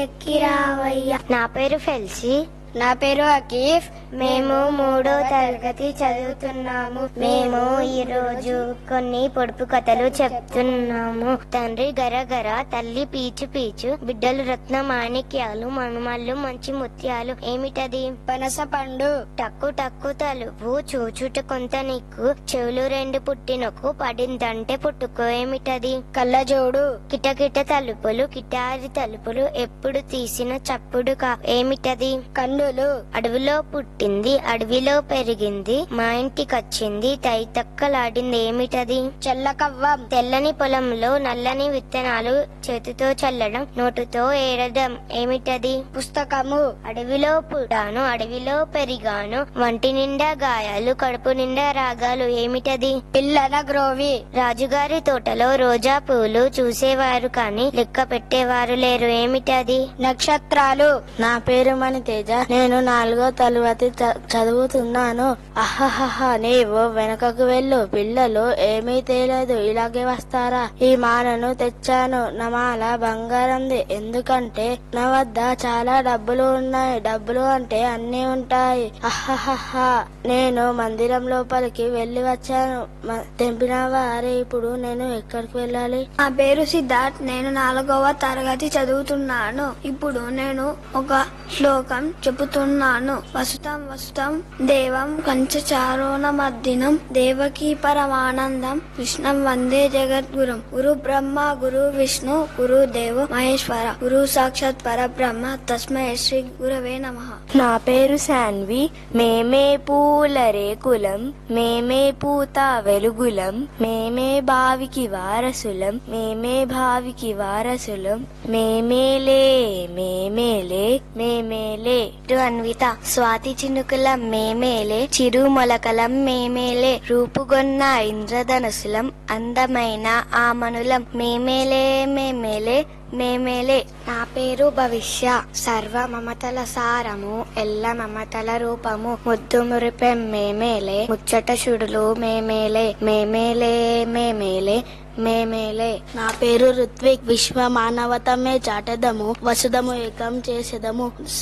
ఎక్కిరావయ్యా నా పేరు ఫెల్సీ నా పేరు అకీఫ్ మేము మూడో తరగతి చదువుతున్నాము మేము ఈ రోజు కొన్ని పొడుపు కథలు చెప్తున్నాము తండ్రి గరగర తల్లి పీచు పీచు బిడ్డలు రత్న మాణిక్యాలు మనుమళ్ళు మంచి ముత్యాలు ఏమిటది పనస పండు టక్కు టక్కు తలుపు చూచుట కొంత నీకు చెవులు రెండు పుట్టినకు పడిందంటే పుట్టుకో ఏమిటది కళ్ళజోడు కిటకిట తలుపులు కిటారి తలుపులు ఎప్పుడు తీసిన చప్పుడు కా ఏమిటది కండులు అడవిలో పుట్టింది అడవిలో పెరిగింది మా ఇంటికొచ్చింది తైతక్కలాడింది ఏమిటది చెల్లకవ్వం తెల్లని పొలంలో నల్లని విత్తనాలు చేతితో చల్లడం నోటుతో ఏడడం ఏమిటది పుస్తకము అడవిలో పుట్టాను అడవిలో పెరిగాను వంటి నిండా గాయాలు కడుపు నిండా రాగాలు ఏమిటది పిల్లన గ్రోవి రాజుగారి తోటలో రోజా పూలు చూసేవారు కాని లెక్క పెట్టేవారు లేరు ఏమిటది నక్షత్రాలు నా పేరు మణితేజ నేను నాలుగో తరగతి చ- చదువుతున్నాను అహహహ నీవు వెనకకు వెళ్ళు పిల్లలు ఏమీ తేలేదు ఇలాగే వస్తారా ఈ మాలను తెచ్చాను నా మాల బంగారంది ఎందుకంటే నా వద్ద చాలా డబ్బులు ఉన్నాయి డబ్బులు అంటే అన్ని ఉంటాయి అహహహ నేను మందిరం లోపలికి వెళ్ళి వచ్చాను మ- తెంపినావా అరే ఇప్పుడు నేను ఎక్కడికి వెళ్ళాలి నా పేరు సిద్ధార్థ్ నేను నాలుగవ తరగతి చదువుతున్నాను ఇప్పుడు నేను ఒక శ్లోకం చెబుతున్నాను వసుతం వసుతం దేవం కంచచారోణ మర్దినం దేవకీ పరమానందం కృష్ణం వందే జగద్గురం గురు బ్రహ్మ గురు విష్ణు గురు దేవ మహేశ్వర గురు సాక్షాత్ పరబ్రహ్మ తస్మై శ్రీ గురవే నమః నా పేరు శాన్వి మేమే పూల రేకులం మేమే పూత వెలుగులం మేమే బావికి వారసులం మేమే భావికి వారసులం మేమేలే మేమేలే మేమేలే ఇటు అన్విత స్వాతి చినుకులం మేమేలే చిరు మొలకలం మేమేలే రూపుగొన్న ఇంద్రధనుసులం అందమైన ఆమనులం మేమేలే మేమేలే మేమేలే నా పేరు భవిష్య సర్వ మమతల సారము ఎల్ల మమతల రూపము ముద్దు మురిపెం మేమేలే ముచ్చట షుడులు మేమేలే మేమేలే మేమేలే మేమేలే నా పేరు ఋత్విక్ విశ్వ మానవతమే చాటెదము వసుదము ఏకం చేసేదము